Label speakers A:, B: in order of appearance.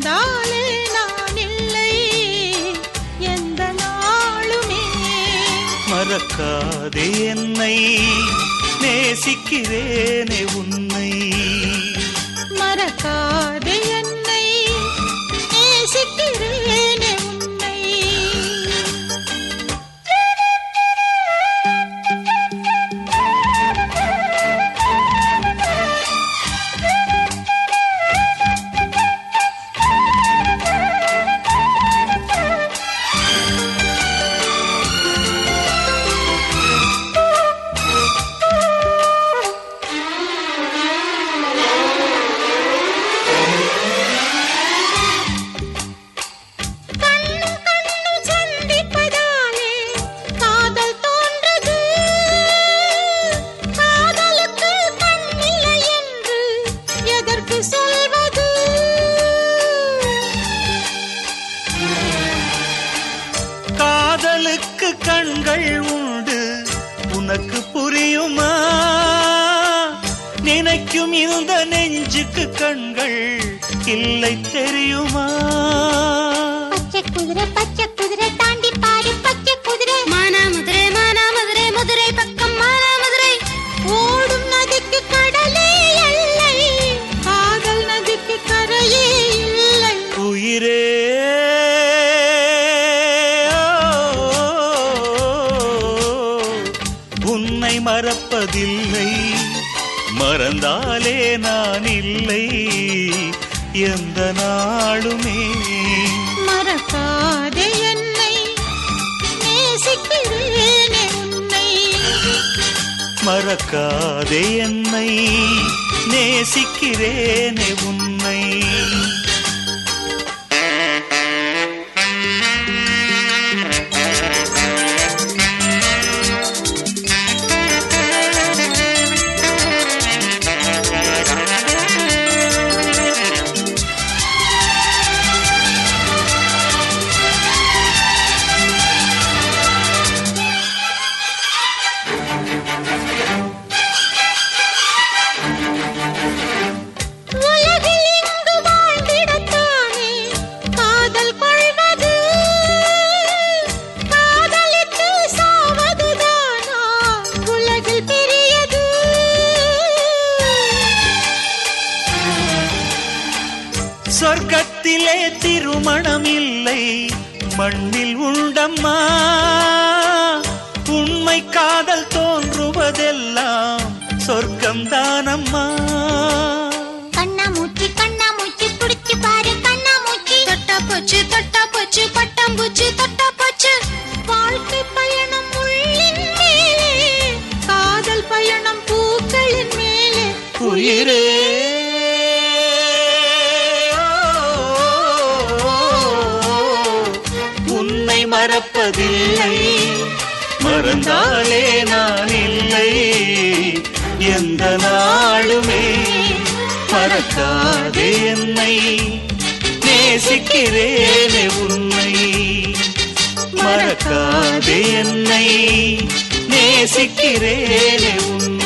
A: மறந்தாலே நான் இல்லை எந்த நாளுமே
B: மறக்காதே என்னை நேசிக்கிறேனே உன்னை
A: மறக்காதே என்னை நேசிக்கிறேனே உன்னை கண்ணு கண்ணு சந்திப்பதாலே காதல் தோன்றது காதலுக்கு கண்ணில்லை என்று எதற்கு சொல்வது
B: காதலுக்கு கண்கள் உண்டு உனக்கு புரியுமா நினைக்கும் இந்த நெஞ்சுக்கு கண்கள் இல்லை தெரியுமா
A: பச்சை குதிரை பச்சை குதிரை தாண்டி பாரு பச்சை குதிரை மானாமதுரை மானாமதுரை மதுரை பக்கம் மானாமதுரை ஓடும் நதிக்கு கடலே இல்லை காதல் நதிக்கு கரையே இல்லை
B: உயிரே உன்னை மறப்பதில்லை மறந்தாலே நான் இல்லை எந்த நாளுமே
A: மறக்காதே என்னை நேசிக்கிறேனே உன்னை
B: மறக்காதே என்னை நேசிக்கிறேனே உன்னை
A: உலகில் எங்கு வாழ்ந்திடத்தானே காதல் கொள்வது காதலித்து சாவதுதானா உலகில் பெரியது
B: சொர்க்கத்திலே திருமணம் இல்லை மண்ணில் உண்டம்மா உண்மை காதல் தோன்றுவதெல்லாம் சொர்க்கம் தானம்மா
A: கண்ணாமூச்சி கண்ணாமூச்சி புடிச்சு பாரு கண்ணாமூச்சி தொட்டா போச்சு தொட்டா போச்சு பட்டாம்பூச்சி தொட்டா போச்சு வாழ்க்கை பயணம் உள்ளின் மேலே காதல் பயணம் பூக்களின் மேலே
B: உயிரே உன்னை மறப்பதில்லை மறந்தாலே நான் இல்லை எந்த நாளுமே மறக்காதே என்னை நேசிக்கிறேனே உன்னை மறக்காதே என்னை நேசிக்கிறேனே உன்னை